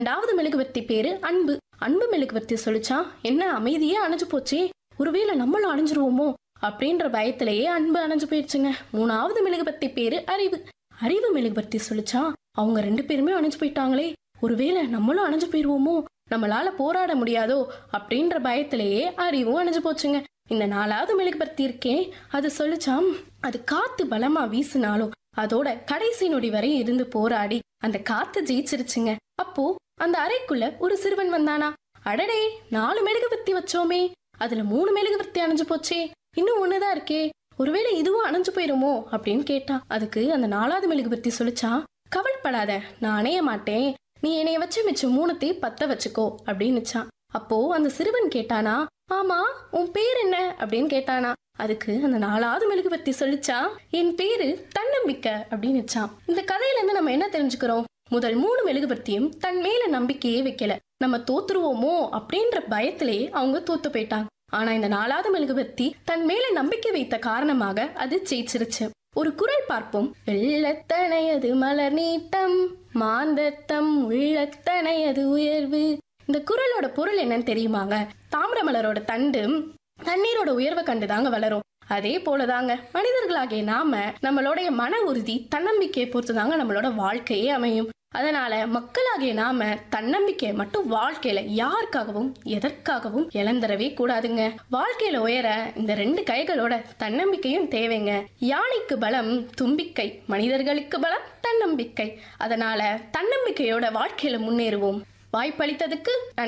ரெண்டாவது மெழுகுவர்த்தி பேரு அன்பு அன்பு மெழுகுவர்த்தி சொல்லிச்சான் என்ன அமைதியே அணைஞ்சு போச்சே ஒருவேளை நம்மளும் அணைஞ்சிருவோமோ அப்படின்ற பயத்திலேயே அன்பு அணைஞ்சு போயிடுச்சுங்க மூணாவது மெழுகுவர்த்தி பேரு அறிவு அறிவு மெழுகுவர்த்தி சொல்லிச்சான் அவங்க ரெண்டு பேருமே அணைஞ்சு போயிட்டாங்களே ஒருவேளை நம்மளும் அணைஞ்சு போயிருவோமோ நம்மளால போராட முடியாதோ அப்படின்ற பயத்திலேயே அறிவும் அணைஞ்சு போச்சுங்க இந்த நாலாவது மெழுகுபர்த்தி இருக்கே அது சொல்லிச்சாம் அது காத்து பலமா வீசினாலும் அதோட கடைசி நொடி வரை இருந்து போராடி அந்த காத்து ஜெயிச்சிருச்சுங்க அப்போ அந்த அறைக்குள்ள ஒரு சிறுவன் வந்தானா அடடே நாலு மெழுகுபர்த்தி வச்சோமே அதுல மூணு மெழுகுபர்த்தி அணைஞ்சு போச்சே இன்னும் ஒண்ணுதான் இருக்கே ஒருவேளை இதுவும் அணைஞ்சு போயிருமோ அப்படின்னு கேட்டான் அதுக்கு அந்த நாலாவது மெழுகுபர்த்தி சொல்லிச்சான் கவலைப்படாத நான் அணைய மாட்டேன் நீ என்னைய வச்சு மிச்சம் மூணுத்தையும் பத்த வச்சுக்கோ அப்படின்னுச்சான் அப்போ அந்த சிறுவன் கேட்டானா ஆமா உன் பேர் என்ன அப்படின்னு கேட்டானா அதுக்கு அந்த நாலாவது மெழுகுபர்த்தி சொல்லிச்சா என் பேரு தன்னம்பிக்கை அப்படின்னுச்சான் இந்த கதையில இருந்து நம்ம என்ன தெரிஞ்சுக்கிறோம் முதல் மூணு மெழுகுபர்த்தியும் தன் மேல நம்பிக்கையே வைக்கல நம்ம தோத்துருவோமோ அப்படின்ற பயத்திலேயே அவங்க தோத்து போயிட்டாங்க ஆனா இந்த நாலாவது மெழுகுபர்த்தி தன் மேல நம்பிக்கை வைத்த காரணமாக அது ஜெயிச்சிருச்சு ஒரு குரல் பார்ப்போம் வெள்ளத்தனையது மலர் நீட்டம் மாந்தத்தம் உள்ளத்தனையது உயர்வு இந்த குரலோட பொருள் என்னன்னு தெரியுமாங்க தாமிர மலரோட தண்டு தண்ணீரோட உயர்வை கண்டுதாங்க வளரும் அதே போலதாங்க மனிதர்களாகிய நாம நம்மளுடைய மன உறுதி தன்னம்பிக்கையை பொறுத்து தாங்க நம்மளோட வாழ்க்கையே அமையும் அதனால மக்களாகிய நாம தன்னம்பிக்கையை மட்டும் வாழ்க்கையில யாருக்காகவும் எதற்காகவும் இழந்துடவே கூடாதுங்க வாழ்க்கையில உயர இந்த ரெண்டு கைகளோட தன்னம்பிக்கையும் தேவைங்க யானைக்கு பலம் தும்பிக்கை மனிதர்களுக்கு பலம் தன்னம்பிக்கை அதனால தன்னம்பிக்கையோட வாழ்க்கையில முன்னேறுவோம் வாய்ப்பளித்ததுக்கு நன்றி